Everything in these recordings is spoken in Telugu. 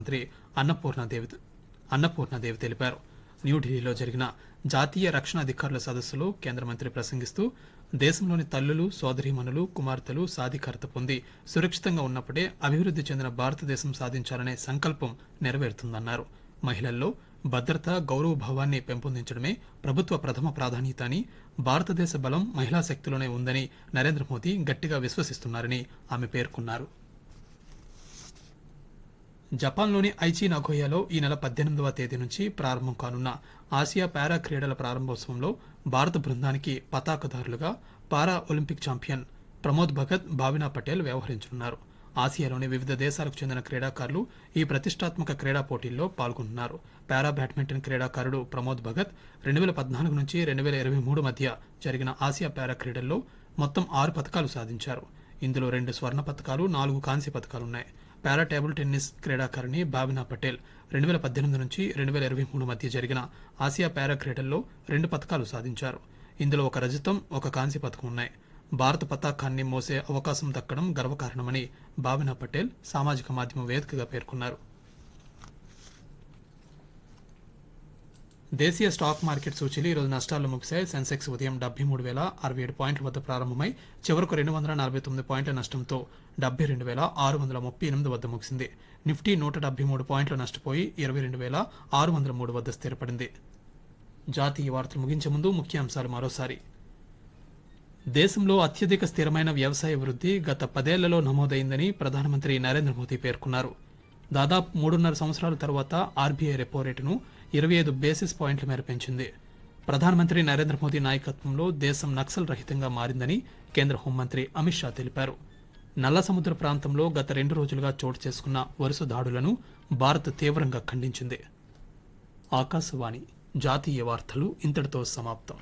మంత్రి అన్నపూర్ణాదేవి అన్నపూర్ణాదేవి తెలిపారు న్యూఢిల్లీలో జరిగిన జాతీయ రక్షణ అధికారుల సదస్సులో కేంద్ర మంత్రి ప్రసంగిస్తూ దేశంలోని తల్లులు సోదరీమణులు కుమార్తెలు సాధికారత పొంది సురక్షితంగా ఉన్నప్పుడే అభివృద్ధి చెందిన భారతదేశం సాధించాలనే సంకల్పం నెరవేరుతుందన్నారు మహిళల్లో భద్రత గౌరవ భావాన్ని పెంపొందించడమే ప్రభుత్వ ప్రథమ ప్రాధాన్యత అని భారతదేశ బలం మహిళా శక్తిలోనే ఉందని నరేంద్ర మోదీ గట్టిగా విశ్వసిస్తున్నారని ఆమె పేర్కొన్నారు జపాన్లోని ఐచి నగోయాలో ఈ నెల పద్దెనిమిదవ తేదీ నుంచి ప్రారంభం కానున్న ఆసియా పారా క్రీడల ప్రారంభోత్సవంలో భారత బృందానికి పతాకదారులుగా para olympic champion Pramod Bhagat Bhavina Patel వ్యవహరించనున్నారు ఆసియాలోని వివిధ దేశాలకు చెందిన క్రీడాకారులు ఈ ప్రతిష్టాత్మక క్రీడా పోటీల్లో పాల్గొంటున్నారు పారా బ్యాడ్మింటన్ క్రీడాకారుడు ప్రమోద్ భగత్ రెండు వేల పద్నాలుగు నుంచి రెండు వేల ఇరవై మూడు మధ్య జరిగిన ఆసియా పారా క్రీడల్లో మొత్తం ఆరు పథకాలు సాధించారు ఇందులో రెండు స్వర్ణ పథకాలు నాలుగు కాంస్య పథకాలున్నాయి పారా టేబుల్ టెన్నిస్ క్రీడాకారిణి భావినా పటేల్ రెండు వేల పద్దెనిమిది నుంచి రెండు వేల ఇరవై మూడు మధ్య జరిగిన ఆసియా పారా క్రీడల్లో రెండు పథకాలు సాధించారు ఇందులో ఒక రజతం ఒక కాంస్య పథకం ఉన్నాయి భారత పతాకాన్ని మోసే అవకాశం దక్కడం గర్వకారణమని భావినా పటేల్ సామాజిక మాధ్యమం వేదికగా పేర్కొన్నారు దేశీయ స్టాక్ మార్కెట్ సూచీలు ఈరోజు నష్టాల్లో ముగిశాయి సెన్సెక్స్ ఉదయం డెబ్బై మూడు వేల అరవై ఏడు పాయింట్ల వద్ద ప్రారంభమై చివరకు రెండు వందల నలభై తొమ్మిది పాయింట్ల నష్టంతో డెబ్బై రెండు వేల ఆరు వందల ముప్పై ఎనిమిది వద్ద ముగిసింది నిఫ్టీ నూట డెబ్బై మూడు పాయింట్లు నష్టపోయి ఇరవై రెండు వేల ఆరు వందల మూడు వద్ద స్థిరపడింది జాతీయ వార్తలు ముగించే ముందు ముఖ్యాంశాలు మరోసారి దేశంలో అత్యధిక స్థిరమైన వ్యవసాయ వృద్ధి గత పదేళ్లలో నమోదైందని ప్రధానమంత్రి నరేంద్ర మోదీ పేర్కొన్నారు దాదాపు మూడున్నర సంవత్సరాల తర్వాత ఆర్బీఐ రెపో రేటును ఇరవై ఐదు బేసిస్ పాయింట్ల మేర పెంచింది ప్రధానమంత్రి నరేంద్ర మోదీ నాయకత్వంలో దేశం నక్సల్ రహితంగా మారిందని కేంద్ర హోంమంత్రి అమిత్ షా తెలిపారు నల్ల సముద్ర ప్రాంతంలో గత రెండు రోజులుగా చోటు చేసుకున్న వరుస దాడులను భారత్ తీవ్రంగా ఖండించింది ఆకాశవాణి జాతీయ వార్తలు ఇంతటితో సమాప్తం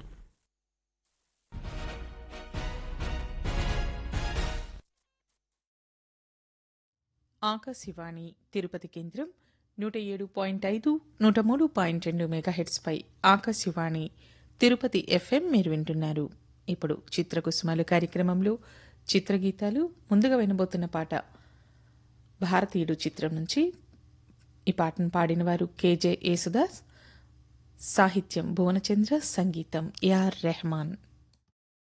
ఆకాశవాణి తిరుపతి కేంద్రం నూట ఏడు పాయింట్ ఐదు నూట మూడు పాయింట్ రెండు మెగాహెట్స్పై ఆకాశవాణి తిరుపతి ఎఫ్ఎం మీరు వింటున్నారు ఇప్పుడు చిత్రకుసుమాలు కార్యక్రమంలో చిత్రగీతాలు ముందుగా వినబోతున్న పాట భారతీయుడు చిత్రం నుంచి ఈ పాటను పాడిన వారు కేజే యేసుదాస్ సాహిత్యం భువనచంద్ర సంగీతం ఏఆర్ రెహమాన్